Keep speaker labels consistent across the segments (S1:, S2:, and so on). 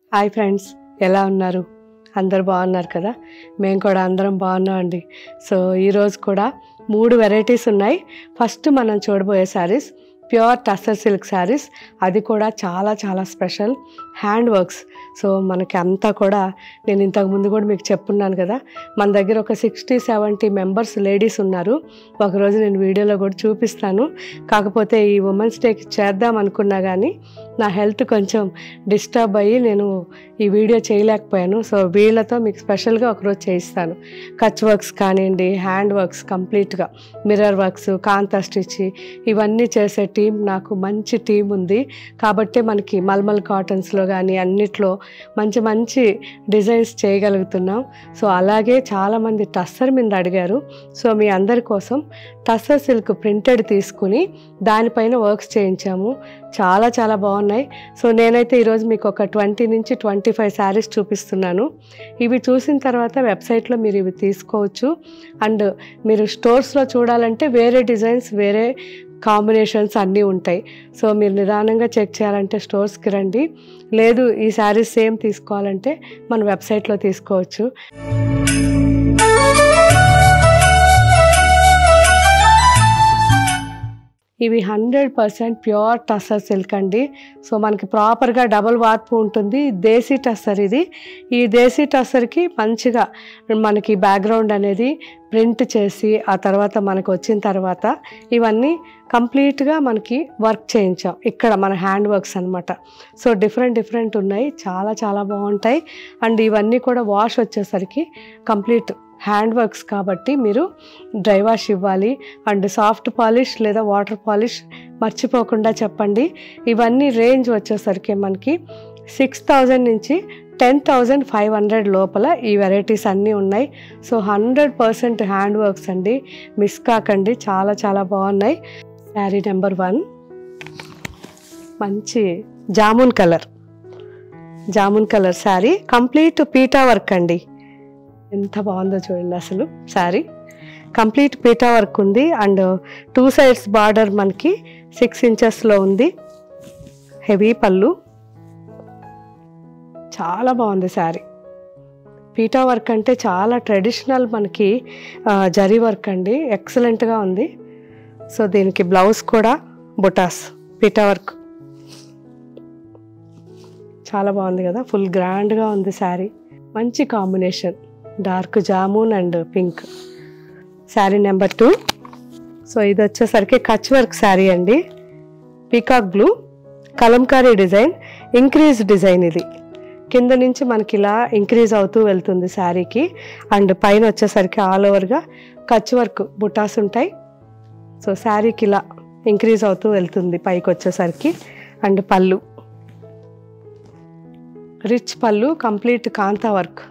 S1: hi friends ఎలా ఉన్నారు అందరు బాగున్నారు కదా మేము కూడా అందరం బాగున్నాం అండి సో ఈరోజు కూడా మూడు వెరైటీస్ ఉన్నాయి ఫస్ట్ మనం చూడబోయే శారీస్ ప్యూర్ టస్సర్ సిల్క్ శారీస్ అది కూడా చాలా చాలా స్పెషల్ హ్యాండ్ వర్క్స్ సో మనకి అంతా కూడా నేను ఇంతకు ముందు కూడా మీకు చెప్పున్నాను కదా మన దగ్గర ఒక సిక్స్టీ సెవెంటీ మెంబర్స్ లేడీస్ ఉన్నారు ఒకరోజు నేను వీడియోలో కూడా చూపిస్తాను కాకపోతే ఈ ఉమెన్స్ డేకి చేద్దాం అనుకున్నా కానీ నా హెల్త్ కొంచెం డిస్టర్బ్ అయ్యి నేను ఈ వీడియో చేయలేకపోయాను సో వీళ్ళతో మీకు స్పెషల్గా ఒకరోజు చేయిస్తాను కచ్ వర్క్స్ కానివ్వండి హ్యాండ్ వర్క్స్ కంప్లీట్గా మిర్రర్ వర్క్స్ కాంతా స్టిచ్ ఇవన్నీ చేసే టీం నాకు మంచి టీం ఉంది కాబట్టి మనకి మల్మల్ కాటన్స్లో కానీ అన్నిట్లో మంచి మంచి డిజైన్స్ చేయగలుగుతున్నాం సో అలాగే చాలామంది టస్సర్ మీద అడిగారు సో మీ అందరి కోసం టస్సర్ సిల్క్ ప్రింటెడ్ తీసుకుని దానిపైన వర్క్స్ చేయించాము చాలా చాలా బాగున్నాయి సో నేనైతే ఈరోజు మీకు ఒక ట్వంటీ నుంచి ట్వంటీ ఫైవ్ శారీస్ చూపిస్తున్నాను ఇవి చూసిన తర్వాత వెబ్సైట్లో మీరు ఇవి తీసుకోవచ్చు అండ్ మీరు స్టోర్స్లో చూడాలంటే వేరే డిజైన్స్ వేరే కాంబినేషన్స్ అన్నీ ఉంటాయి సో మీరు నిదానంగా చెక్ చేయాలంటే స్టోర్స్కి రండి లేదు ఈ శారీస్ సేమ్ తీసుకోవాలంటే మన వెబ్సైట్లో తీసుకోవచ్చు ఇవి hundred percent pure tussar silk అండి సో మనకి ప్రాపర్గా డబుల్ వార్పు ఉంటుంది దేశీ టస్సర్ ఇది ఈ దేశీ టస్సర్కి మంచిగా మనకి బ్యాక్గ్రౌండ్ అనేది ప్రింట్ చేసి ఆ తర్వాత మనకు వచ్చిన తర్వాత ఇవన్నీ కంప్లీట్గా మనకి వర్క్ చేయించాం ఇక్కడ మన హ్యాండ్ వర్క్స్ అనమాట సో డిఫరెంట్ డిఫరెంట్ ఉన్నాయి చాలా చాలా బాగుంటాయి అండ్ ఇవన్నీ కూడా వాష్ వచ్చేసరికి కంప్లీట్ హ్యాండ్ వర్క్స్ కాబట్టి మీరు డ్రై వాష్ ఇవ్వాలి అండ్ సాఫ్ట్ పాలిష్ లేదా వాటర్ పాలిష్ మర్చిపోకుండా చెప్పండి ఇవన్నీ రేంజ్ వచ్చేసరికి మనకి సిక్స్ థౌజండ్ నుంచి టెన్ థౌజండ్ ఫైవ్ హండ్రెడ్ లోపల ఈ వెరైటీస్ అన్నీ ఉన్నాయి so hundred percent hand works అండి మిస్ కాకండి చాలా చాలా బాగున్నాయి శారీ నెంబర్ వన్ మంచి jamun colour jamun colour sari complete పీటా వర్క్ అండి ఎంత బాగుందో చూడండి అసలు శారీ కంప్లీట్ పీటా వర్క్ ఉంది అండ్ టూ సైడ్స్ బార్డర్ మనకి సిక్స్ ఇంచెస్లో ఉంది హెవీ పళ్ళు చాలా బాగుంది శారీ పీటా వర్క్ అంటే చాలా ట్రెడిషనల్ మనకి ఆ, జరీ వర్క్ అండి ఎక్సలెంట్గా ఉంది సో దీనికి బ్లౌజ్ కూడా బుటాస్ పీటా వర్క్ చాలా బాగుంది కదా ఫుల్ గ్రాండ్గా ఉంది శారీ మంచి combination dark jamun and pink sari number two so ఇది వచ్చేసరికి కచ్ వర్క్ శారీ అండి peacock blue kalamkari design increase design ఇది కింద నుంచి మనకి ఇలా ఇంక్రీజ్ అవుతూ వెళ్తుంది శారీకి అండ్ పైన వచ్చేసరికి ఆల్ ఓవర్గా కచ్ వర్క్ బుటాస్ ఉంటాయి సో శారీకి ఇలా ఇంక్రీజ్ అవుతూ వెళ్తుంది పైకి వచ్చేసరికి and pallu rich pallu complete kantha work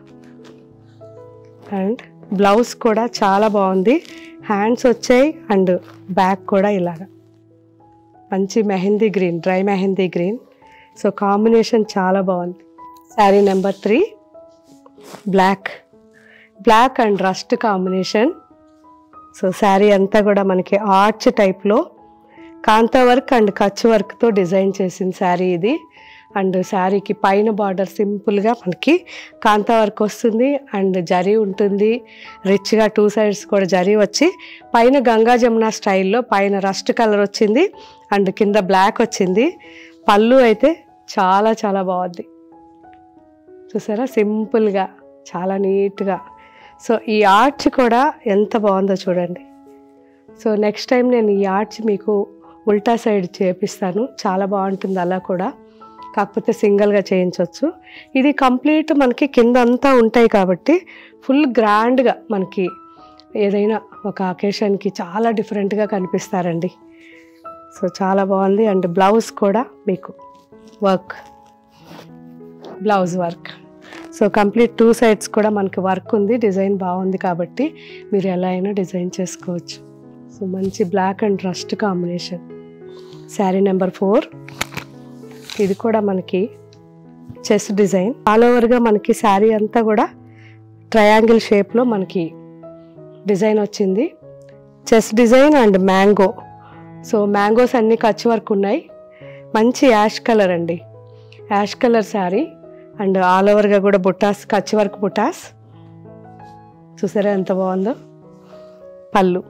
S1: and blouse కూడా చాలా బాగుంది హ్యాండ్స్ వచ్చాయి అండ్ బ్యాక్ కూడా ఇలాగా మంచి mehndi green dry mehndi green so combination చాలా బాగుంది sari number three black black and rust combination so sari అంతా కూడా మనకి ఆర్చ్ టైప్లో కాంతా వర్క్ అండ్ కచ్ వర్క్తో డిజైన్ చేసిన శారీ ఇది అండ్ శారీకి పైన బార్డర్ సింపుల్గా మనకి కాంతా వర్క్ వస్తుంది అండ్ జరీ ఉంటుంది రిచ్గా టూ సైడ్స్ కూడా జరీ వచ్చి పైన గంగా జమున స్టైల్లో పైన రస్ట్ కలర్ వచ్చింది అండ్ కింద బ్లాక్ వచ్చింది పళ్ళు అయితే చాలా చాలా బాగుంది చూసారా సింపుల్గా చాలా నీట్గా సో ఈ ఆర్చ్ కూడా ఎంత బాగుందో చూడండి సో నెక్స్ట్ టైం నేను ఈ ఆర్చ్ మీకు ఉల్టా సైడ్ చేపిస్తాను చాలా బాగుంటుంది అలా కూడా కాకపోతే సింగిల్గా చేయించవచ్చు ఇది కంప్లీట్ మనకి కింద అంతా ఉంటాయి కాబట్టి ఫుల్ గ్రాండ్గా మనకి ఏదైనా ఒక అకేషన్కి చాలా డిఫరెంట్గా కనిపిస్తారండి సో చాలా బాగుంది అండ్ బ్లౌజ్ కూడా మీకు work blouse work so complete two sides కూడా మనకి వర్క్ ఉంది డిజైన్ బాగుంది కాబట్టి మీరు ఎలా అయినా డిజైన్ చేసుకోవచ్చు సో మంచి black and rust combination sari number four ఇది కూడా మనకి చెస్ డిజైన్ ఆల్ ఓవర్గా మనకి శారీ అంతా కూడా ట్రయాంగిల్ షేప్లో మనకి డిజైన్ వచ్చింది chess design and mango so mangoes అన్నీ కచ్ వర్క్ ఉన్నాయి మంచి యాష్ కలర్ అండి ash colour sari and all ఓవర్గా కూడా బుట్టాస్ కచ్చి వర్క్ బుట్టాస్ చూసారా ఎంత బాగుందో పళ్ళు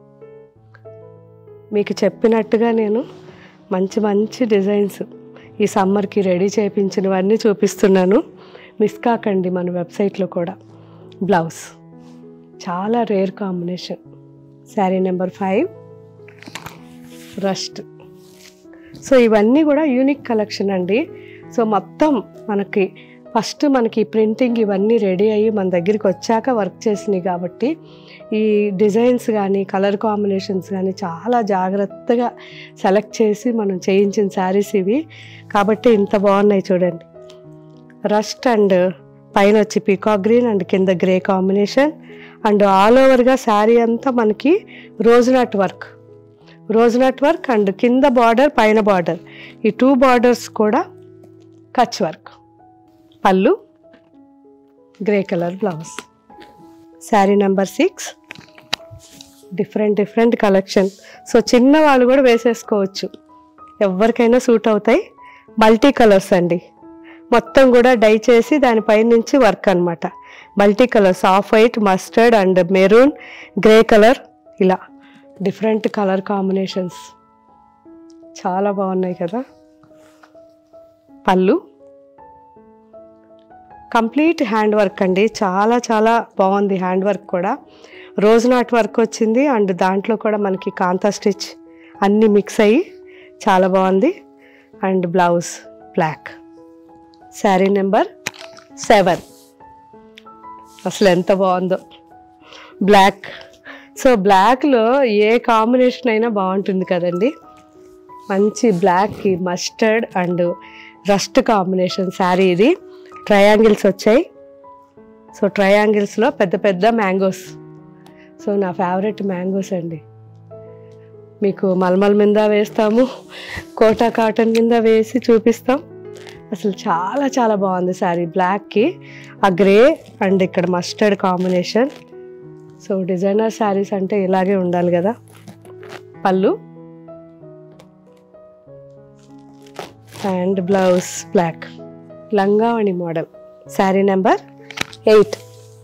S1: మీకు చెప్పినట్టుగా నేను మంచి మంచి డిజైన్స్ ఈ సమ్మర్కి రెడీ చేయించినవన్నీ చూపిస్తున్నాను మిస్ కాకండి మన వెబ్సైట్లో కూడా బ్లౌజ్ చాలా rare combination sari number five rust so ఇవన్నీ కూడా యూనిక్ కలెక్షన్ అండి సో మొత్తం మనకి ఫస్ట్ మనకి ప్రింటింగ్ ఇవన్నీ రెడీ అయ్యి మన దగ్గరికి వచ్చాక వర్క్ చేసినాయి కాబట్టి ఈ డిజైన్స్ కానీ కలర్ కాంబినేషన్స్ కానీ చాలా జాగ్రత్తగా సెలెక్ట్ చేసి మనం చేయించిన శారీస్ ఇవి కాబట్టి ఇంత బాగున్నాయి చూడండి రస్ట్ అండ్ పైన వచ్చి పీకాక్ గ్రీన్ అండ్ కింద గ్రే కాంబినేషన్ అండ్ ఆల్ ఓవర్గా శారీ అంతా మనకి rose knot work rose knot work and కింద బార్డర్ పైన బార్డర్ ఈ టూ బార్డర్స్ కూడా Kutch work pallu grey colour blouse sari number six different different collection so చిన్న వాళ్ళు కూడా వేసేసుకోవచ్చు ఎవరికైనా సూట్ అవుతాయి మల్టీ కలర్స్ అండి మొత్తం కూడా డై చేసి దానిపై నుంచి వర్క్ అనమాట multi colours off white mustard and maroon grey colour ఇలా డిఫరెంట్ కలర్ కాంబినేషన్స్ చాలా బాగున్నాయి కదా పళ్ళు కంప్లీట్ హ్యాండ్ వర్క్ అండి చాలా చాలా బాగుంది హ్యాండ్ వర్క్ కూడా రోజ్ నాట్ వర్క్ వచ్చింది అండ్ దాంట్లో కూడా మనకి కాంతా స్టిచ్ అన్నీ మిక్స్ అయ్యి చాలా బాగుంది and blouse black sari number seven అసలు ఎంత బాగుందో బ్లాక్ సో బ్లాక్లో ఏ కాంబినేషన్ అయినా బాగుంటుంది కదండి మంచి బ్లాక్కి mustard and rust combination sari ఇది ట్రయాంగిల్స్ వచ్చాయి సో ట్రయాంగిల్స్లో పెద్ద పెద్ద మ్యాంగోస్ సో నా ఫేవరెట్ మ్యాంగోస్ అండి మీకు మల్మల్ మీద వేస్తాము కోటా కాటన్ మీద వేసి చూపిస్తాం అసలు చాలా చాలా బాగుంది శారీ బ్లాక్కి ఆ గ్రే అండ్ ఇక్కడ mustard combination so designer saris అంటే ఇలాగే ఉండాలి కదా పళ్ళు అండ్ బ్లౌజ్ బ్లాక్ లంగావణి మోడల్ శారీ నెంబర్ ఎయిట్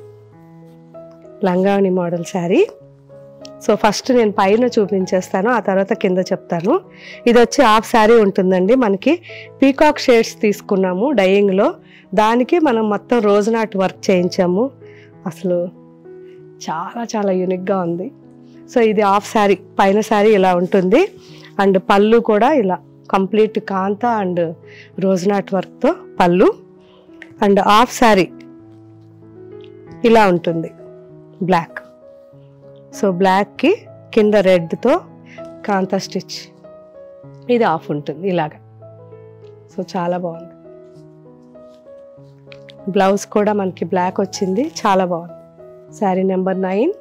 S1: లంగావణి మోడల్ శారీ సో ఫస్ట్ నేను పైన చూపించేస్తాను ఆ తర్వాత కింద చెప్తాను ఇది వచ్చి హాఫ్ శారీ ఉంటుందండి మనకి పీకాక్ షేడ్స్ తీసుకున్నాము డయింగ్లో దానికి మనం మొత్తం రోజు నాట్ వర్క్ చేయించాము అసలు చాలా చాలా యూనిక్గా ఉంది సో ఇది హాఫ్ శారీ పైన శారీ ఇలా ఉంటుంది అండ్ పళ్ళు కూడా ఇలా కంప్లీట్ కాంత అండ్ రోజ్ నాట్ వర్క్తో పళ్ళు అండ్ హాఫ్ శారీ ఇలా ఉంటుంది బ్లాక్ సో బ్లాక్కి కింద రెడ్తో కాంతా స్టిచ్ ఇది ఆఫ్ ఉంటుంది ఇలాగ సో చాలా బాగుంది బ్లౌజ్ కూడా మనకి బ్లాక్ వచ్చింది చాలా బాగుంది sari number nine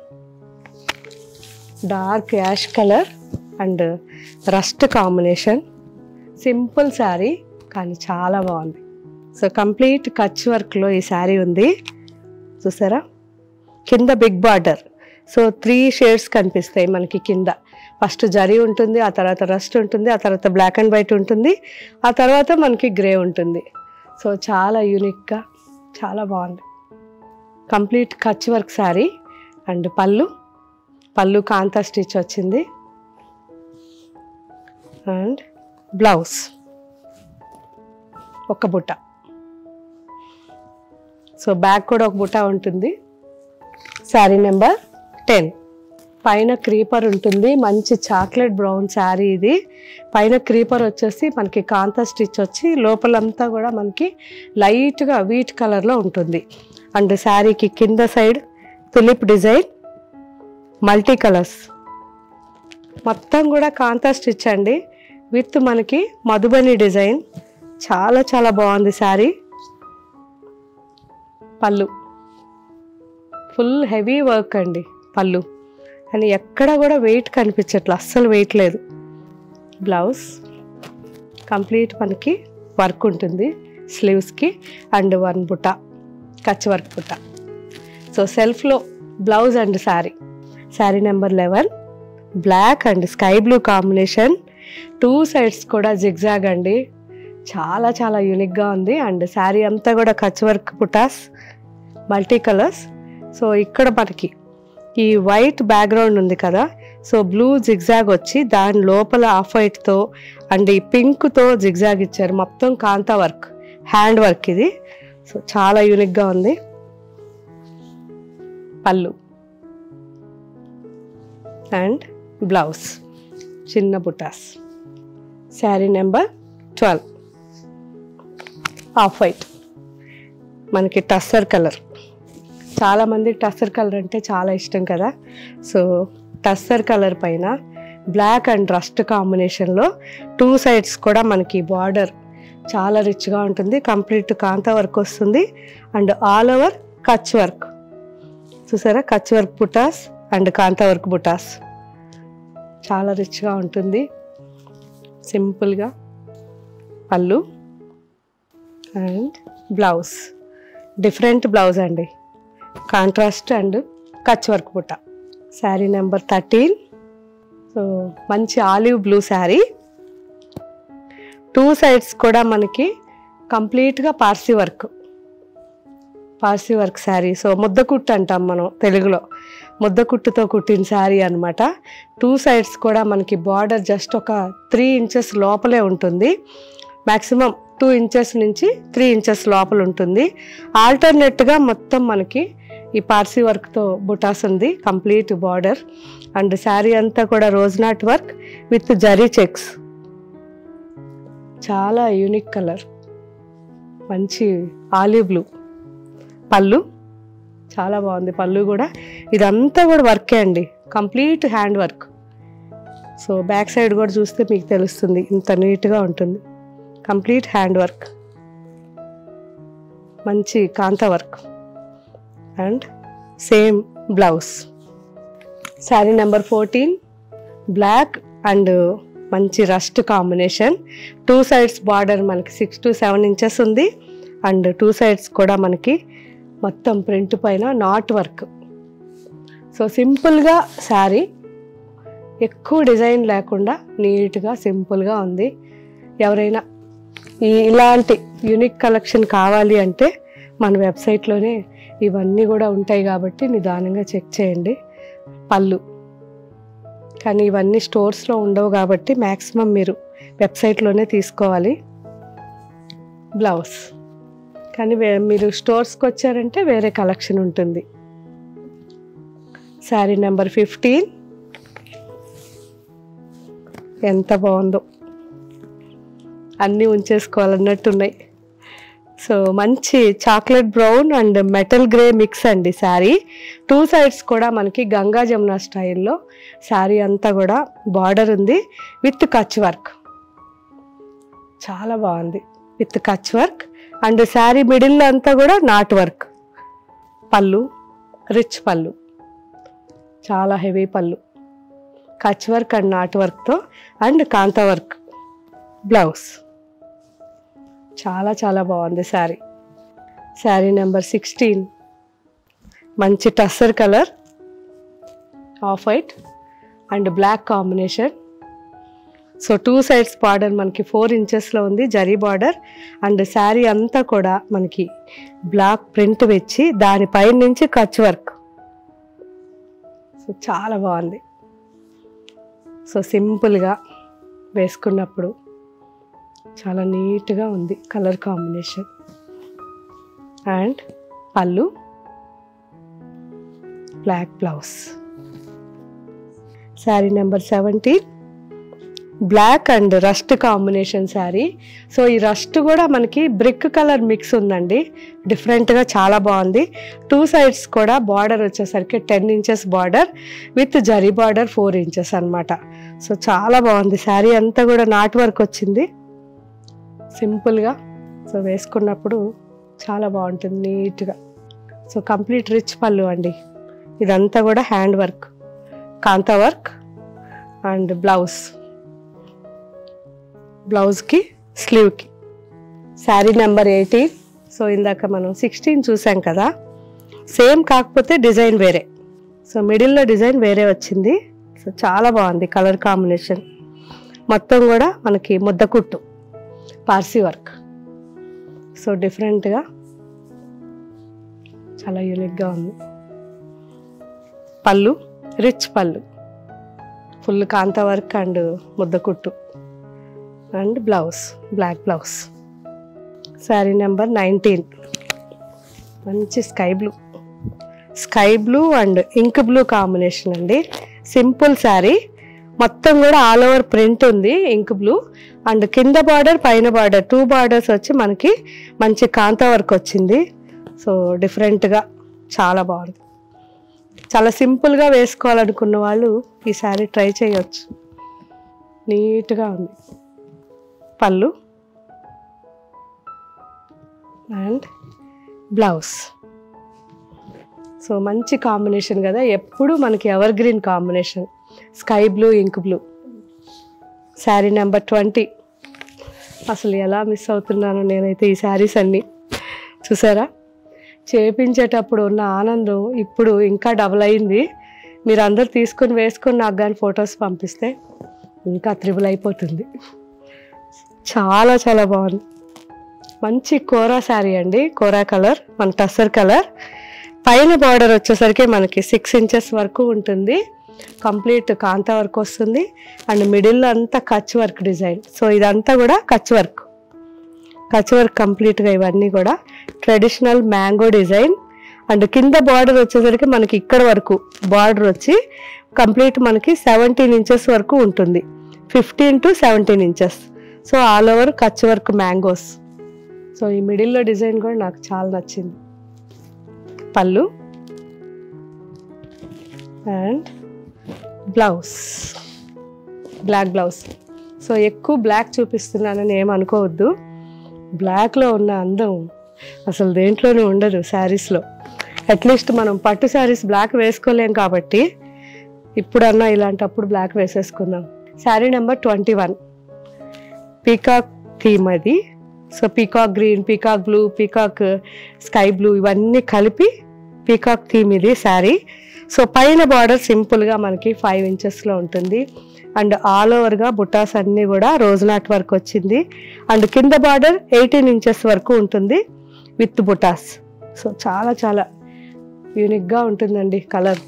S1: dark ash colour and rust combination simple sari కానీ చాలా బాగుంది సో కంప్లీట్ కచ్ వర్క్లో ఈ శారీ ఉంది చూసారా కింద big border so three shades కనిపిస్తాయి మనకి కింద ఫస్ట్ జరీ ఉంటుంది ఆ తర్వాత రస్ట్ ఉంటుంది ఆ తర్వాత బ్లాక్ అండ్ వైట్ ఉంటుంది ఆ తర్వాత మనకి గ్రే ఉంటుంది సో చాలా యూనిక్గా చాలా బాగుంది complete Kutch work sari and pallu pallu kantha stitch వచ్చింది అండ్ బ్లౌజ్ ఒక బుట్ట సో బ్యాక్ కూడా ఒక బుట్ట ఉంటుంది శారీ నెంబర్ టెన్ పైన క్రీపర్ ఉంటుంది మంచి చాక్లెట్ బ్రౌన్ శారీ ఇది పైన క్రీపర్ వచ్చేసి మనకి కాంతా స్టిచ్ వచ్చి లోపలంతా కూడా మనకి లైట్గా వీట్ కలర్లో ఉంటుంది అండ్ శారీకి కింద side tulip design multi colours మొత్తం కూడా కాంతా స్టిచ్ అండి విత్ మనకి మధుబని డిజైన్ చాలా చాలా బాగుంది శారీ పళ్ళు ఫుల్ హెవీ వర్క్ అండి పళ్ళు కానీ ఎక్కడ కూడా వెయిట్ కనిపించట్లేదు అస్సలు వెయిట్ లేదు బ్లౌజ్ కంప్లీట్ మనకి వర్క్ ఉంటుంది స్లీవ్స్కి and one butta Kutch work butta so సెల్ఫ్లో blouse and sari sari number eleven black and sky blue combination two sides కూడా జిగ్జాగ్ అండి చాలా చాలా యూనిక్గా ఉంది అండ్ శారీ అంతా కూడా Kutch work buttas multi colours so ఇక్కడ మనకి ఈ వైట్ బ్యాక్గ్రౌండ్ ఉంది కదా సో బ్లూ జిగ్జాగ్ వచ్చి దాని లోపల ఆఫ్ వైట్తో అండ్ ఈ పింక్తో జిగ్జాగ్ ఇచ్చారు మొత్తం కాంతా వర్క్ హ్యాండ్ వర్క్ ఇది సో చాలా యూనిక్గా ఉంది పళ్ళు అండ్ బ్లౌజ్ చిన్న buttas sari number twelve off white మనకి టస్సర్ కలర్ చాలామంది టస్సర్ కలర్ అంటే చాలా ఇష్టం కదా సో టస్సర్ కలర్ పైన బ్లాక్ అండ్ రస్ట్ కాంబినేషన్లో టూ సైడ్స్ కూడా మనకి బార్డర్ చాలా రిచ్గా ఉంటుంది కంప్లీట్ కాంతా వర్క్ వస్తుంది and all over Kutch work చూసారా Kutch work buttas and kantha work buttas చాలా రిచ్గా ఉంటుంది సింపుల్గా pallu and blouse different blouse అండి contrast and Kutch work butta sari number thirteen so మంచి olive blue sari two sides కూడా మనకి కంప్లీట్గా Parsi work Parsi work sari so ముద్ద కుట్టు అంటాం మనం తెలుగులో ముద్ద కుట్టుతో కుట్టిన శారీ అనమాట టూ సైడ్స్ కూడా మనకి బార్డర్ జస్ట్ ఒక త్రీ ఇంచెస్ లోపలే ఉంటుంది మ్యాక్సిమం టూ ఇంచెస్ నుంచి త్రీ ఇంచెస్ లోపల ఉంటుంది ఆల్టర్నేట్గా మొత్తం మనకి ఈ పార్సీ వర్క్తో బుటాస్ ఉంది కంప్లీట్ బార్డర్ అండ్ శారీ అంతా కూడా rose knot work with zari checks చాలా యూనిక్ కలర్ మంచి ఆలివ్ బ్లూ పళ్ళు చాలా బాగుంది పళ్ళు కూడా ఇదంతా కూడా వర్కే అండి complete hand work so back side కూడా చూస్తే మీకు తెలుస్తుంది ఇంత నీట్గా ఉంటుంది కంప్లీట్ హ్యాండ్ వర్క్ మంచి kantha work and same blouse sari number fourteen black and మంచి rust combination two sides border మనకి సిక్స్ టు సెవెన్ ఇంచెస్ ఉంది అండ్ టూ సైడ్స్ కూడా మనకి మొత్తం ప్రింట్ పైన నాట్ వర్క్ సో సింపుల్గా శారీ ఎక్కువ డిజైన్ లేకుండా నీట్గా సింపుల్గా ఉంది ఎవరైనా ఈ ఇలాంటి యూనిక్ కలెక్షన్ కావాలి అంటే మన వెబ్సైట్లోనే ఇవన్నీ కూడా ఉంటాయి కాబట్టి నిదానంగా చెక్ చేయండి పళ్ళు కానీ ఇవన్నీ స్టోర్స్లో ఉండవు కాబట్టి మ్యాక్సిమం మీరు వెబ్సైట్లోనే తీసుకోవాలి బ్లౌజ్ కానీ వే- మీరు స్టోర్స్కి వచ్చారంటే వేరే కలెక్షన్ ఉంటుంది శారీ నెంబర్ ఫిఫ్టీన్ ఎంత బాగుందో అన్నీ ఉంచేసుకోవాలన్నట్టున్నాయి సో మంచి chocolate brown and metal grey mix అండి శారీ టూ సైడ్స్ కూడా మనకి గంగా జమున స్టైల్లో శారీ అంతా కూడా బార్డర్ ఉంది విత్ కచ్ వర్క్ చాలా బాగుంది with Kutch work and sari middle అంతా కూడా నాట్ వర్క్ పళ్ళు రిచ్ పళ్ళు చాలా heavy pallu Kutch work and knot వర్క్తో అండ్ కాంతా వర్క్ బ్లౌజ్ చాలా చాలా బాగుంది శారీ శారీ నెంబర్ సిక్స్టీన్ మంచి tussar colour off white and black combination so two sides border మనకి ఫోర్ ఇంచెస్లో ఉంది జరీ బార్డర్ అండ్ శారీ అంతా కూడా మనకి బ్లాక్ ప్రింట్ వచ్చి దానిపై నుంచి కచ్ వర్క్ సో చాలా బాగుంది సో సింపుల్గా వేసుకున్నప్పుడు చాలా నీట్గా ఉంది colour combination and pallu black blouse sari number seventeen black and rust combination sari so ఈ రస్ట్ కూడా మనకి బ్రిక్ కలర్ మిక్స్ ఉందండి డిఫరెంట్గా చాలా బాగుంది టూ సైడ్స్ కూడా బార్డర్ వచ్చేసరికి ten inches border with zari border four inches అన్నమాట సో చాలా బాగుంది శారీ అంతా కూడా నాట్ వర్క్ వచ్చింది సింపుల్గా సో వేసుకున్నప్పుడు చాలా బాగుంటుంది నీట్గా సో కంప్లీట్ రిచ్ పళ్ళు అండి ఇదంతా కూడా hand work kantha work and blouse బ్లౌజ్కి స్లీవ్కి శారీ నెంబర్ ఎయిటీన్ సో ఇందాక మనం సిక్స్టీన్ చూసాం కదా సేమ్ కాకపోతే డిజైన్ వేరే సో మిడిల్లో డిజైన్ వేరే వచ్చింది సో చాలా బాగుంది కలర్ కాంబినేషన్ మొత్తం కూడా మనకి ముద్ద కుట్టు పార్సీ వర్క్ సో డిఫరెంట్గా చాలా యూనిక్గా ఉంది పళ్ళు రిచ్ పళ్ళు ఫుల్ కాంత వర్క్ అండ్ ముద్ద కుట్టు and blouse black blouse sari number nineteen మంచి sky blue sky blue and ink blue combination అండి సింపుల్ శారీ మొత్తం కూడా ఆల్ ఓవర్ ప్రింట్ ఉంది ఇంక్ బ్లూ అండ్ కింద బార్డర్ పైన బార్డర్ టూ బార్డర్స్ వచ్చి మనకి మంచి కాంతా వర్క్ వచ్చింది సో డిఫరెంట్గా చాలా బాగుంది చాలా సింపుల్గా వేసుకోవాలనుకున్న వాళ్ళు ఈ శారీ ట్రై చేయొచ్చు నీట్గా ఉంది పళ్ళు అండ్ బ్లౌజ్ సో మంచి కాంబినేషన్ కదా ఎప్పుడు మనకి evergreen combination sky blue ink blue sari number twenty అసలు ఎలా మిస్ అవుతున్నాను నేనైతే ఈ శారీస్ అన్నీ చూసారా చేపించేటప్పుడు ఉన్న ఆనందం ఇప్పుడు ఇంకా డబుల్ అయింది మీరు అందరు తీసుకొని వేసుకొని నాకు కానీ ఫొటోస్ పంపిస్తే ఇంకా త్రిబుల్ అయిపోతుంది చాలా చాలా బాగుంది మంచి కోరా శారీ అండి కోరా కలర్ మన టసర్ కలర్ పైన బార్డర్ వచ్చేసరికి మనకి సిక్స్ ఇంచెస్ వరకు ఉంటుంది కంప్లీట్ కాంతా వర్క్ వస్తుంది అండ్ మిడిల్లో అంతా కచ్ వర్క్ డిజైన్ సో ఇదంతా కూడా కచ్ వర్క్ కచ్ వర్క్ కంప్లీట్గా ఇవన్నీ కూడా ట్రెడిషనల్ మ్యాంగో డిజైన్ అండ్ కింద బార్డర్ వచ్చేసరికి మనకి ఇక్కడ వరకు బార్డర్ వచ్చి కంప్లీట్ మనకి సెవెంటీన్ ఇంచెస్ వరకు ఉంటుంది fifteen to seventeen inches so all over Kutch work mangoes so ఈ మిడిల్లో డిజైన్ కూడా నాకు చాలా నచ్చింది pallu and blouse black blouse so ఎక్కువ బ్లాక్ చూపిస్తున్నానని ఏం అనుకోవద్దు బ్లాక్లో ఉన్న అందం అసలు దేంట్లోనూ ఉండదు శారీస్లో అట్లీస్ట్ మనం పట్టు శారీస్ బ్లాక్ వేసుకోలేం కాబట్టి ఇప్పుడన్నా ఇలాంటప్పుడు బ్లాక్ వేసేసుకుందాం sari number twenty one peacock theme అది so peacock green peacock blue peacock sky blue ఇవన్నీ కలిపి పీకాక్ థీమ్ ఇది శారీ సో పైన బార్డర్ సింపుల్గా మనకి ఫైవ్ ఇంచెస్లో ఉంటుంది అండ్ ఆల్ ఓవర్గా బుటాస్ అన్నీ కూడా రోజ్ నాట్ వర్క్ వచ్చింది అండ్ కింద బార్డర్ ఎయిటీన్ ఇంచెస్ వరకు ఉంటుంది విత్ బుటాస్ సో చాలా చాలా యూనిక్గా ఉంటుందండి కలర్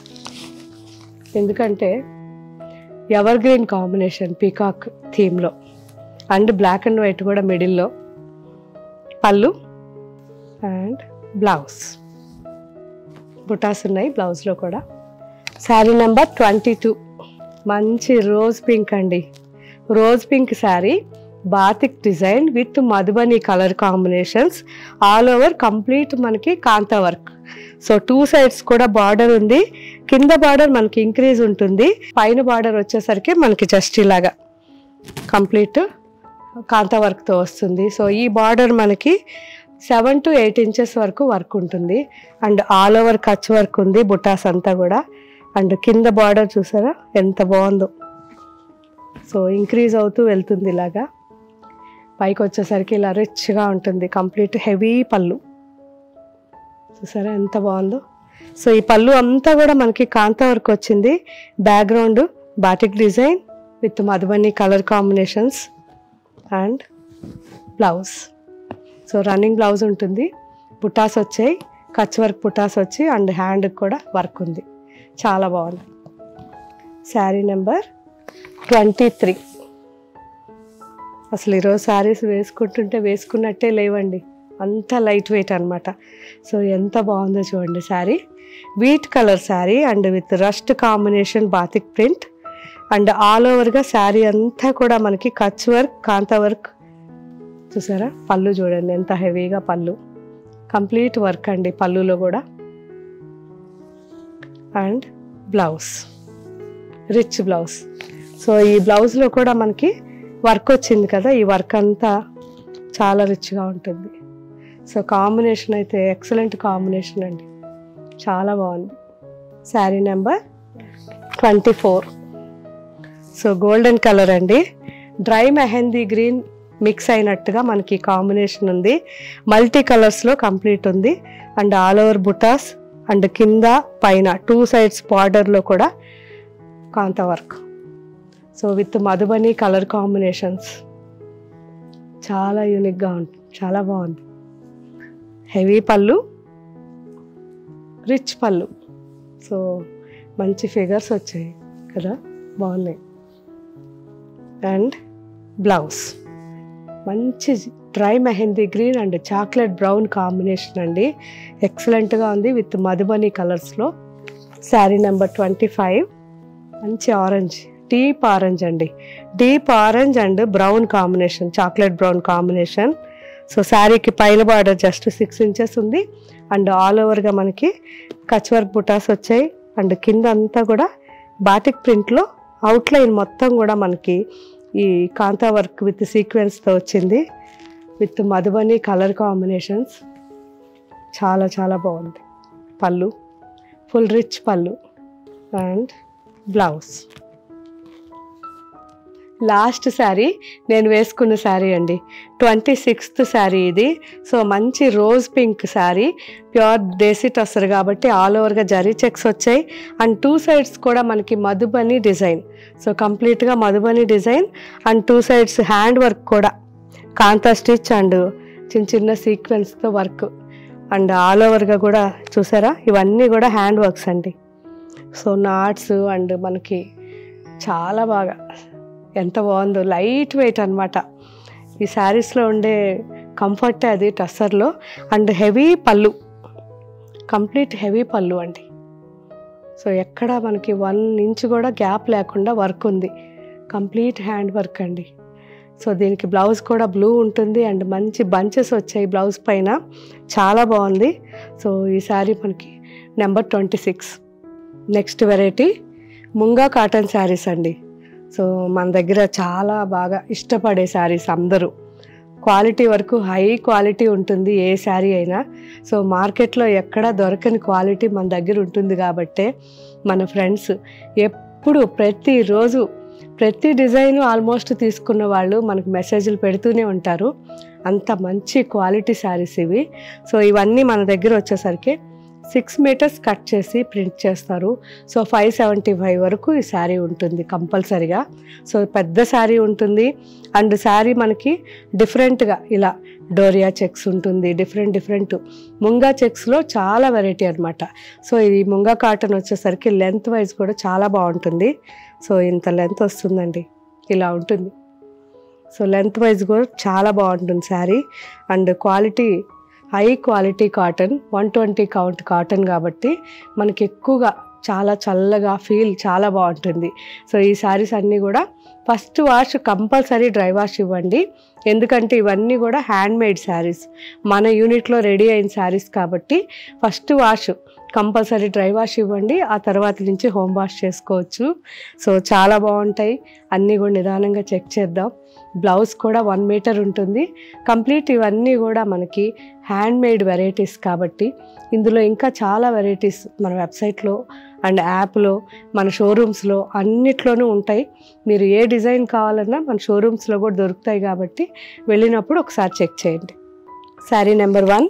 S1: ఎందుకంటే ఎవర్ గ్రీన్ కాంబినేషన్ పీకాక్ థీమ్లో అండ్ బ్లాక్ అండ్ వైట్ కూడా మిడిల్లో పళ్ళు అండ్ బ్లౌజ్ బుటాస్ ఉన్నాయి బ్లౌజ్లో కూడా శారీ నెంబర్ ట్వంటీ టూ మంచి రోజ్ పింక్ అండి rose pink sari batik design with Madhubani colour combinations all over complete మనకి kantha work so two sides కూడా బార్డర్ ఉంది కింద బార్డర్ మనకి ఇంక్రీజ్ ఉంటుంది పైన బార్డర్ వచ్చేసరికి మనకి జస్ట్ ఇలాగా కంప్లీట్ కాంతా వర్క్తో వస్తుంది సో ఈ బార్డర్ మనకి సెవెన్ టు ఎయిట్ ఇంచెస్ వరకు వర్క్ ఉంటుంది and all over Kutch work ఉంది బుటాస్ అంతా కూడా అండ్ కింద బార్డర్ చూసారా ఎంత బాగుందో సో ఇంక్రీజ్ అవుతూ వెళ్తుంది ఇలాగా పైకి వచ్చేసరికి ఇలా రిచ్గా ఉంటుంది కంప్లీట్ హెవీ పళ్ళు చూసారా ఎంత బాగుందో సో ఈ పళ్ళు అంతా కూడా మనకి కాంతా వర్క్ వచ్చింది background batik design with Madhubani colour combinations and blouse so running blouse ఉంటుంది బుటాస్ వచ్చాయి కచ్ వర్క్ బుటాస్ వచ్చి అండ్ హ్యాండ్కి కూడా వర్క్ ఉంది చాలా బాగుంది శారీ నెంబర్ ట్వంటీ త్రీ అసలు ఈరోజు శారీస్ వేసుకుంటుంటే వేసుకున్నట్టే లేవండి అంత లైట్ వెయిట్ అనమాట సో ఎంత బాగుందో చూడండి sari wheat colour sari and with rust combination batik print and all ఓవర్గా శారీ అంతా కూడా మనకి కచ్ వర్క్ కాంతా వర్క్ చూసారా పళ్ళు చూడండి ఎంత హెవీగా పళ్ళు కంప్లీట్ వర్క్ అండి పళ్ళులో కూడా and blouse rich blouse so ఈ బ్లౌజ్లో కూడా మనకి వర్క్ వచ్చింది కదా ఈ వర్క్ అంతా చాలా రిచ్గా ఉంటుంది సో కాంబినేషన్ అయితే ఎక్సలెంట్ కాంబినేషన్ అండి చాలా బాగుంది sari number twenty four so golden colour అండి డ్రై మెహందీ గ్రీన్ మిక్స్ అయినట్టుగా మనకి కాంబినేషన్ ఉంది మల్టీ కలర్స్లో కంప్లీట్ ఉంది and all over buttas and కింద పైన టూ సైడ్స్ బార్డర్లో కూడా kantha work so with Madhubani colour combinations చాలా యూనిక్గా ఉంటుంది చాలా బాగుంది హెవీ పళ్ళు రిచ్ పళ్ళు సో మంచి ఫిగర్స్ వచ్చాయి కదా బాగున్నాయి అండ్ బ్లౌజ్ మంచి dry mehndi green and chocolate brown combination అండి ఎక్సలెంట్గా ఉంది విత్ మధుబని కలర్స్లో శారీ నెంబర్ ట్వంటీ ఫైవ్ మంచి ఆరెంజ్ డీప్ ఆరెంజ్ అండి deep orange and brown combination chocolate brown combination so శారీకి పైన బార్డర్ జస్ట్ సిక్స్ ఇంచెస్ ఉంది అండ్ ఆల్ ఓవర్గా మనకి కచ్ వర్క్ బుటాస్ వచ్చాయి అండ్ కింద అంతా కూడా బాటిక్ ప్రింట్లో అవుట్లైన్ మొత్తం కూడా మనకి ఈ కాంతా వర్క్ విత్ సీక్వెన్స్తో వచ్చింది విత్ మధుబని కలర్ కాంబినేషన్స్ చాలా చాలా బాగుంది pallu full rich pallu and blouse last sari నేను వేసుకున్న శారీ అండి ట్వంటీ సిక్స్త్ శారీ ఇది సో మంచి rose pink sari pure desi tussar కాబట్టి ఆల్ ఓవర్గా జరీ చెక్స్ వచ్చాయి అండ్ టూ సైడ్స్ కూడా మనకి మధుబని డిజైన్ సో కంప్లీట్గా Madhubani design and two sides hand work కూడా కాంతా స్టిచ్ అండ్ చిన్న చిన్న సీక్వెన్స్తో వర్క్ అండ్ ఆల్ ఓవర్గా కూడా చూసారా ఇవన్నీ కూడా హ్యాండ్ వర్క్స్ అండి సో నాట్స్ అండ్ మనకి చాలా బాగా ఎంత బాగుందో లైట్ వెయిట్ అనమాట ఈ శారీస్లో ఉండే కంఫర్టే అది టస్సర్లో అండ్ హెవీ పళ్ళు కంప్లీట్ హెవీ పళ్ళు అండి సో ఎక్కడ మనకి వన్ ఇంచ్ కూడా గ్యాప్ లేకుండా వర్క్ ఉంది కంప్లీట్ హ్యాండ్ వర్క్ అండి సో దీనికి బ్లౌజ్ కూడా బ్లూ ఉంటుంది అండ్ మంచి బంచెస్ వచ్చాయి బ్లౌజ్ పైన చాలా బాగుంది సో ఈ శారీ మనకి number twenty six next variety ముంగా కాటన్ శారీస్ అండి సో మన దగ్గర చాలా బాగా ఇష్టపడే శారీస్ అందరూ క్వాలిటీ వరకు హై క్వాలిటీ ఉంటుంది ఏ శారీ అయినా సో మార్కెట్లో ఎక్కడ దొరకని క్వాలిటీ మన దగ్గర ఉంటుంది కాబట్టే మన ఫ్రెండ్స్ ఎప్పుడు ప్రతిరోజు ప్రతి డిజైన్ ఆల్మోస్ట్ తీసుకున్న వాళ్ళు మనకు మెసేజ్లు పెడుతూనే ఉంటారు అంత మంచి క్వాలిటీ శారీస్ ఇవి సో ఇవన్నీ మన దగ్గర వచ్చేసరికి సిక్స్ మీటర్స్ కట్ చేసి ప్రింట్ చేస్తారు సో ఫైవ్ సెవెంటీ ఫైవ్ వరకు ఈ శారీ ఉంటుంది కంపల్సరిగా సో పెద్ద శారీ ఉంటుంది అండ్ శారీ మనకి డిఫరెంట్గా ఇలా డోరియా చెక్స్ ఉంటుంది డిఫరెంట్ డిఫరెంట్ ముంగా చెక్స్లో చాలా వెరైటీ అనమాట సో ఇది ముంగా కాటన్ వచ్చేసరికి లెంత్ వైజ్ కూడా చాలా బాగుంటుంది సో ఇంత లెంత్ వస్తుందండి ఇలా ఉంటుంది సో లెంత్ వైజ్ కూడా చాలా బాగుంటుంది sari and quality high quality cotton one twenty count cotton కాబట్టి మనకి ఎక్కువగా చాలా చల్లగా ఫీల్ చాలా బాగుంటుంది సో ఈ శారీస్ అన్నీ కూడా first wash compulsory dry wash ఇవ్వండి ఎందుకంటే ఇవన్నీ కూడా హ్యాండ్ మేడ్ శారీస్ మన యూనిట్లో రెడీ అయిన శారీస్ కాబట్టి first wash compulsory dry wash ఇవ్వండి ఆ తర్వాత నుంచి హోమ్ వాష్ చేసుకోవచ్చు సో చాలా బాగుంటాయి అన్నీ కూడా నిదానంగా చెక్ చేద్దాం బ్లౌజ్ కూడా వన్ మీటర్ ఉంటుంది కంప్లీట్ ఇవన్నీ కూడా మనకి హ్యాండ్ మేడ్ వెరైటీస్ కాబట్టి ఇందులో ఇంకా చాలా వెరైటీస్ మన వెబ్సైట్లో అండ్ యాప్లో మన షోరూమ్స్లో అన్నిట్లోనూ ఉంటాయి మీరు ఏ డిజైన్ కావాలన్నా మన షోరూమ్స్లో కూడా దొరుకుతాయి కాబట్టి వెళ్ళినప్పుడు ఒకసారి చెక్ చేయండి శారీ నెంబర్ వన్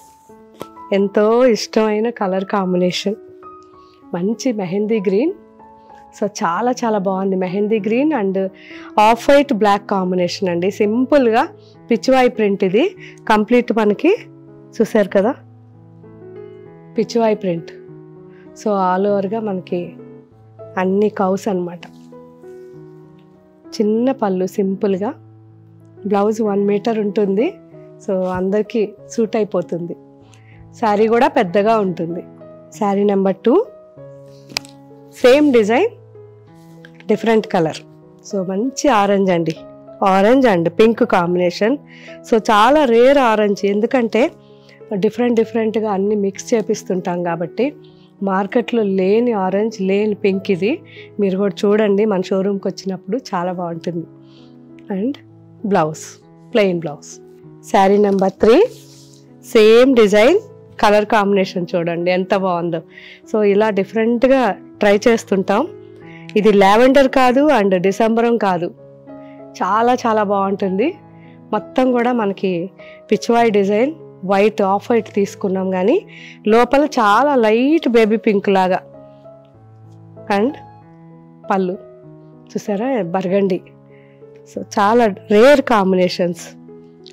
S1: ఎంతో ఇష్టమైన కలర్ కాంబినేషన్ మంచి మెహందీ గ్రీన్ సో చాలా చాలా బాగుంది mehndi green and off white black combination అండి సింపుల్గా పిచ్చివాయి ప్రింట్ ఇది కంప్లీట్ మనకి చూసారు కదా పిచ్చివాయి ప్రింట్ సో ఆల్ ఓవర్గా మనకి అన్ని కౌస్ అనమాట చిన్న పళ్ళు సింపుల్గా బ్లౌజ్ వన్ మీటర్ ఉంటుంది సో అందరికీ సూట్ అయిపోతుంది శారీ కూడా పెద్దగా ఉంటుంది sari number two same design different colour so మంచి ఆరెంజ్ అండి orange and pink combination so చాలా రేర్ ఆరెంజ్ ఎందుకంటే డిఫరెంట్ డిఫరెంట్గా అన్ని మిక్స్ చేపిస్తుంటాం కాబట్టి మార్కెట్లో లేని ఆరెంజ్ లేని పింక్ ఇది మీరు కూడా చూడండి మన షోరూమ్కి వచ్చినప్పుడు చాలా బాగుంటుంది and blouse plain blouse sari number three same design colour combination చూడండి ఎంత బాగుందో సో ఇలా డిఫరెంట్గా ట్రై చేస్తుంటాం ఇది లావెండర్ కాదు అండ్ డిసెంబరం కాదు చాలా చాలా బాగుంటుంది మొత్తం కూడా మనకి pichwai design white off white తీసుకున్నాం కానీ లోపల చాలా లైట్ బేబీ పింక్ లాగా అండ్ పళ్ళు చూసారా బర్గండి సో చాలా rare combinations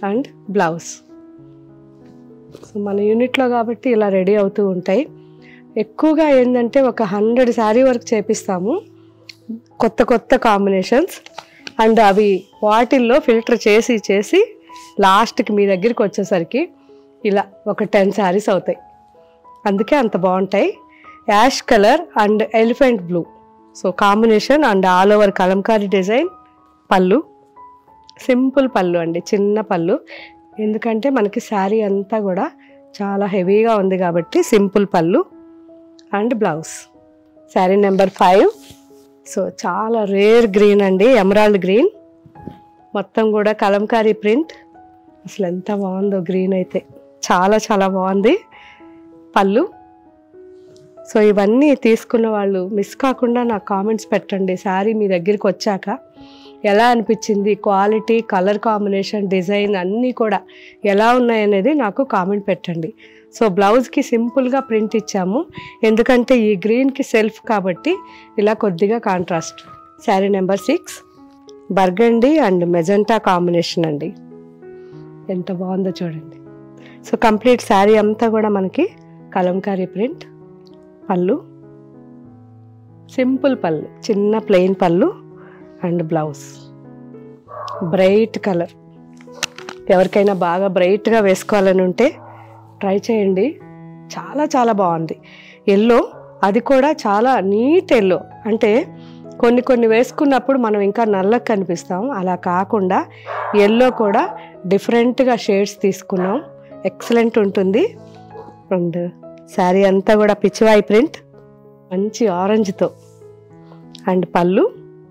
S1: and blouse so మన యూనిట్లో కాబట్టి ఇలా రెడీ అవుతూ ఉంటాయి ఎక్కువగా ఏంటంటే ఒక హండ్రెడ్ శారీ వరకు చేపిస్తాము కొత్త కొత్త కాంబినేషన్స్ అండ్ అవి వాటిల్లో ఫిల్టర్ చేసి చేసి లాస్ట్కి మీ దగ్గరికి వచ్చేసరికి ఇలా ఒక టెన్ శారీస్ అవుతాయి అందుకే అంత బాగుంటాయి ash colour and elephant blue so combination and all over Kalamkari design పళ్ళు సింపుల్ పళ్ళు అండి చిన్న పళ్ళు ఎందుకంటే మనకి శారీ అంతా కూడా చాలా హెవీగా ఉంది కాబట్టి సింపుల్ పళ్ళు and blouse sari number five so చాలా రేర్ గ్రీన్ అండి ఎమరాల్డ్ గ్రీన్ మొత్తం కూడా కలంకారీ ప్రింట్ అసలు ఎంత బాగుందో గ్రీన్ అయితే చాలా చాలా బాగుంది పళ్ళు సో ఇవన్నీ తీసుకున్న వాళ్ళు మిస్ కాకుండా నాకు కామెంట్స్ పెట్టండి శారీ మీ దగ్గరికి వచ్చాక ఎలా అనిపించింది క్వాలిటీ కలర్ కాంబినేషన్ డిజైన్ అన్నీ కూడా ఎలా ఉన్నాయనేది నాకు కామెంట్ పెట్టండి సో బ్లౌజ్కి సింపుల్గా ప్రింట్ ఇచ్చాము ఎందుకంటే ఈ గ్రీన్కి సెల్ఫ్ కాబట్టి ఇలా కొద్దిగా contrast sari number six burgundy and magenta combination అండి ఎంత బాగుందో చూడండి సో కంప్లీట్ శారీ అంతా కూడా మనకి కలంకారీ ప్రింట్ పళ్ళు సింపుల్ పళ్ళు చిన్న ప్లెయిన్ పళ్ళు అండ్ బ్లౌజ్ బ్రైట్ కలర్ ఎవరికైనా బాగా బ్రైట్గా వేసుకోవాలని ఉంటే ట్రై చేయండి చాలా చాలా బాగుంది ఎల్లో అది కూడా చాలా నీట్ ఎల్లో అంటే కొన్ని కొన్ని వేసుకున్నప్పుడు మనం ఇంకా నల్లగా కనిపిస్తాం అలా కాకుండా ఎల్లో కూడా డిఫరెంట్గా షేడ్స్ తీసుకున్నాం ఎక్సలెంట్ ఉంటుంది అండ్ శారీ అంతా కూడా పిచ్చివాయి ప్రింట్ మంచి ఆరెంజ్తో అండ్ పళ్ళు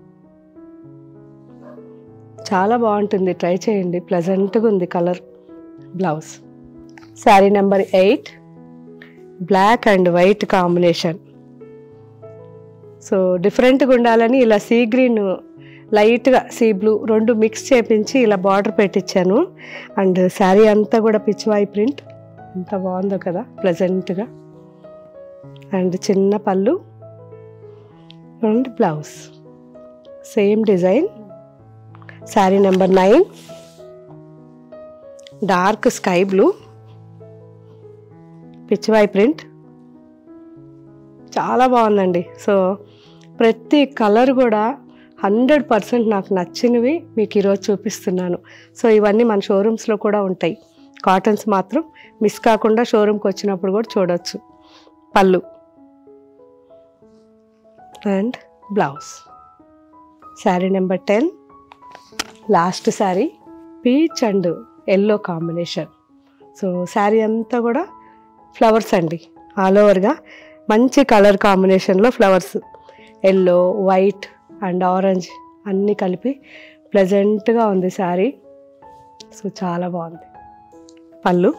S1: చాలా బాగుంటుంది ట్రై చేయండి ప్లెజెంట్గా ఉంది colour blouse sari number eight black and white combination so డిఫరెంట్గా ఉండాలని ఇలా సీ గ్రీన్ లైట్గా సీ బ్లూ రెండు మిక్స్ చేపించి ఇలా బార్డర్ పెట్టించాను అండ్ శారీ అంతా కూడా పిచ్చివాయి ప్రింట్ ఎంత బాగుందో కదా ప్లెజెంట్గా అండ్ చిన్న పళ్ళు and blouse same design sari number nine dark sky blue pichwai print చాలా బాగుందండి సో ప్రతి కలర్ కూడా హండ్రెడ్ పర్సెంట్ నాకు నచ్చినవి మీకు ఈరోజు చూపిస్తున్నాను సో ఇవన్నీ మన షోరూమ్స్లో కూడా ఉంటాయి కాటన్స్ మాత్రం మిస్ కాకుండా షోరూమ్కి వచ్చినప్పుడు కూడా చూడొచ్చు పళ్ళు and blouse sari number ten last sari peach and yellow combination so sari అంతా కూడా ఫ్లవర్స్ అండి ఆల్ ఓవర్గా మంచి కలర్ కాంబినేషన్లో flowers yellow white and orange అన్నీ కలిపి ప్లెజెంట్గా ఉంది శారీ సో చాలా బాగుంది పళ్ళు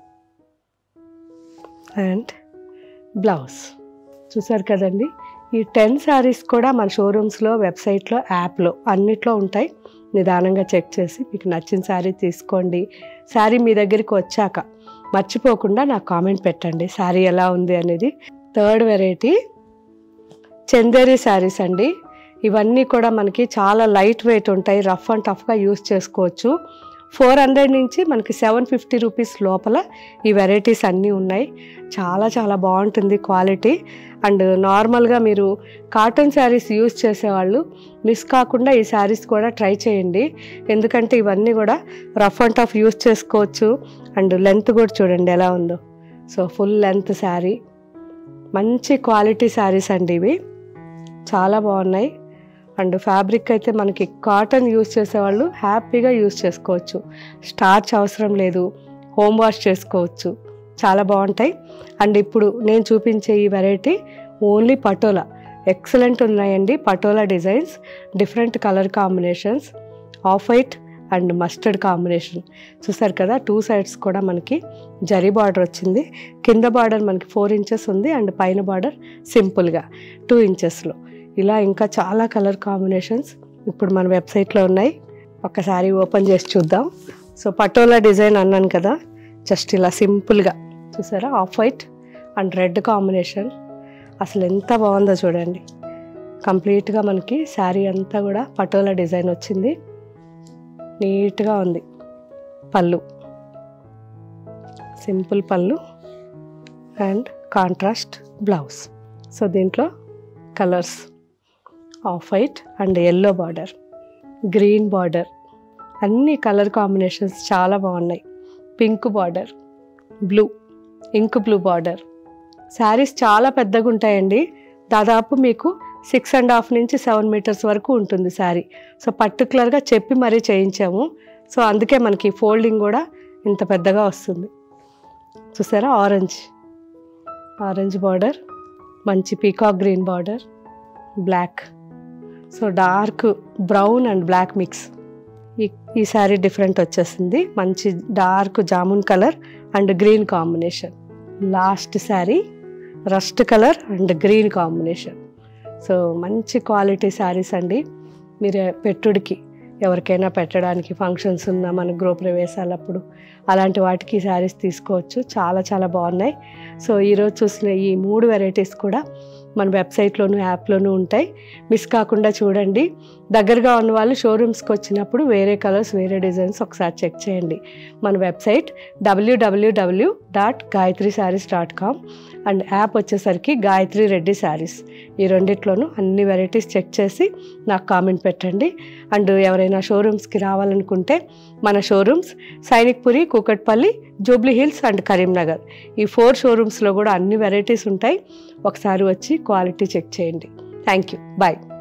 S1: అండ్ బ్లౌజ్ చూసారు కదండి ఈ టెన్ శారీస్ కూడా మన షోరూమ్స్లో వెబ్సైట్లో యాప్లో అన్నిట్లో ఉంటాయి నిదానంగా చెక్ చేసి మీకు నచ్చిన శారీ తీసుకోండి శారీ మీ దగ్గరికి వచ్చాక మర్చిపోకుండా నాకు కామెంట్ పెట్టండి శారీ ఎలా ఉంది అనేది థర్డ్ వెరైటీ చందేరి శారీస్ అండి ఇవన్నీ కూడా మనకి చాలా లైట్ వెయిట్ ఉంటాయి రఫ్ అండ్ టఫ్గా యూస్ చేసుకోవచ్చు ఫోర్ హండ్రెడ్ నుంచి మనకి సెవెన్ ఫిఫ్టీ రూపీస్ లోపల ఈ వెరైటీస్ అన్నీ ఉన్నాయి చాలా చాలా బాగుంటుంది క్వాలిటీ అండ్ నార్మల్గా మీరు కాటన్ శారీస్ యూస్ చేసేవాళ్ళు మిస్ కాకుండా ఈ శారీస్ కూడా ట్రై చేయండి ఎందుకంటే ఇవన్నీ కూడా రఫ్ అండ్ టఫ్ యూస్ చేసుకోవచ్చు అండ్ లెంత్ కూడా చూడండి ఎలా ఉందో సో ఫుల్ లెంత్ శారీ మంచి క్వాలిటీ శారీస్ అండి ఇవి చాలా బాగున్నాయి అండ్ ఫ్యాబ్రిక్ అయితే మనకి కాటన్ యూస్ చేసేవాళ్ళు హ్యాపీగా యూస్ చేసుకోవచ్చు స్టార్చ్ అవసరం లేదు హోమ్ వాష్ చేసుకోవచ్చు చాలా బాగుంటాయి అండ్ ఇప్పుడు నేను చూపించే ఈ వెరైటీ ఓన్లీ పటోలా ఎక్సలెంట్ ఉన్నాయండి Patola designs different colour combinations off white and mustard combination చూసారు కదా టూ సైడ్స్ కూడా మనకి జరీ బార్డర్ వచ్చింది కింద బార్డర్ మనకి ఫోర్ ఇంచెస్ ఉంది అండ్ పైన బార్డర్ సింపుల్గా టూ ఇంచెస్లో ఇలా ఇంకా చాలా కలర్ కాంబినేషన్స్ ఇప్పుడు మన వెబ్సైట్లో ఉన్నాయి ఒక్కసారి ఓపెన్ చేసి చూద్దాం సో పటోలా డిజైన్ అన్నాను కదా జస్ట్ ఇలా సింపుల్గా చూసారా off white and red combination అసలు ఎంత బాగుందో చూడండి కంప్లీట్గా మనకి శారీ అంతా కూడా పటోలా డిజైన్ వచ్చింది నీట్గా ఉంది పళ్ళు సింపుల్ పళ్ళు అండ్ కాంట్రాస్ట్ బ్లౌజ్ సో దీంట్లో colours off white and yellow border green border అన్ని కలర్ కాంబినేషన్స్ చాలా బాగున్నాయి pink border blue ink blue border saris చాలా పెద్దగా ఉంటాయండి దాదాపు మీకు సిక్స్ అండ్ హాఫ్ నుంచి సెవెన్ మీటర్స్ వరకు ఉంటుంది శారీ సో పర్టికులర్గా చెప్పి మరీ చేయించాము సో అందుకే మనకి ఫోల్డింగ్ కూడా ఇంత పెద్దగా వస్తుంది చూసారా ఆరెంజ్ ఆరెంజ్ బార్డర్ మంచి peacock green border black so dark brown and black mix ఈ ఈ శారీ డిఫరెంట్ వచ్చేసింది మంచి dark jamun colour and green combination last sari rust colour and green combination so మంచి క్వాలిటీ శారీస్ అండి మీరు పెట్టుడికి ఎవరికైనా పెట్టడానికి ఫంక్షన్స్ ఉన్నా మన గృహప్రవేశాలప్పుడు అలాంటి వాటికి శారీస్ తీసుకోవచ్చు చాలా చాలా బాగున్నాయి సో ఈరోజు చూసిన ఈ మూడు వెరైటీస్ కూడా మన వెబ్సైట్లోను యాప్లోనూ ఉంటాయి మిస్ కాకుండా చూడండి దగ్గరగా ఉన్న వాళ్ళు షోరూమ్స్కి వచ్చినప్పుడు వేరే కలర్స్ వేరే డిజైన్స్ ఒకసారి చెక్ చేయండి మన వెబ్సైట్ డబ్ల్యూడబ్ల్యూడబ్ల్యూ dot Gayatri saris dot com and app వచ్చేసరికి గాయత్రి రెడ్డి శారీస్ ఈ రెండిట్లోనూ అన్ని వెరైటీస్ చెక్ చేసి నాకు కామెంట్ పెట్టండి అండ్ ఎవరైనా షోరూమ్స్కి రావాలనుకుంటే మన షోరూమ్స్ సైనిక్పురి కూకట్పల్లి జూబ్లీ హిల్స్ అండ్ కరీంనగర్ ఈ ఫోర్ షోరూమ్స్లో కూడా అన్ని వెరైటీస్ ఉంటాయి ఒకసారి వచ్చి క్వాలిటీ చెక్ చేయండి థ్యాంక్ యూ బాయ్